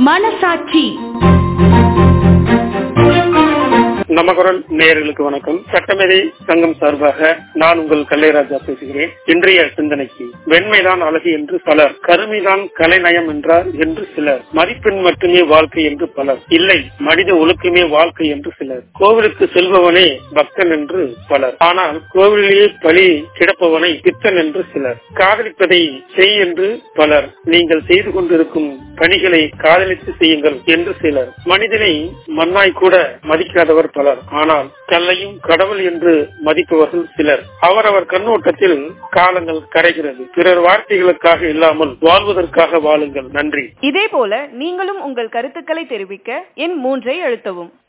மனசாட்சி நமகுரல் நேயர்களுக்கு வணக்கம் சட்டமேதை சங்கம் சார்பாக நான் உங்கள் கல்லைராஜா பேசுகிறேன் இன்றைய சிந்தனைக்கு வெண்மைதான் அழகு என்று பலர் கருமைதான் கலைநயம் என்றார் என்று சிலர் மதிப்பெண் மட்டுமே வாழ்க்கை என்று பலர் இல்லை மனித ஒழுக்கமே வாழ்க்கை என்று சிலர் கோவிலுக்கு செல்பவனே பக்தன் என்று பலர் ஆனால் கோவிலிலேயே பலி கிடப்பவனை பித்தன் என்று சிலர் காதலிப்பதை செய் என்று பலர் நீங்கள் செய்து கொண்டிருக்கும் பணிகளை காதலித்து செய்யுங்கள் என்று சிலர் மனிதனை மண்ணாய் கூட மதிக்காதவர் பலர் ஆனால் கல்லையும் கடவுள் என்று மதிப்பவர்கள் சிலர் அவரவர் கண்ணோட்டத்தில் காலங்கள் கரைகிறது பிறர் வார்த்தைகளுக்காக இல்லாமல் வாழ்வதற்காக வாழுங்கள் நன்றி இதே போல நீங்களும் உங்கள் கருத்துக்களை தெரிவிக்க எண் மூன்றை அழுத்தவும்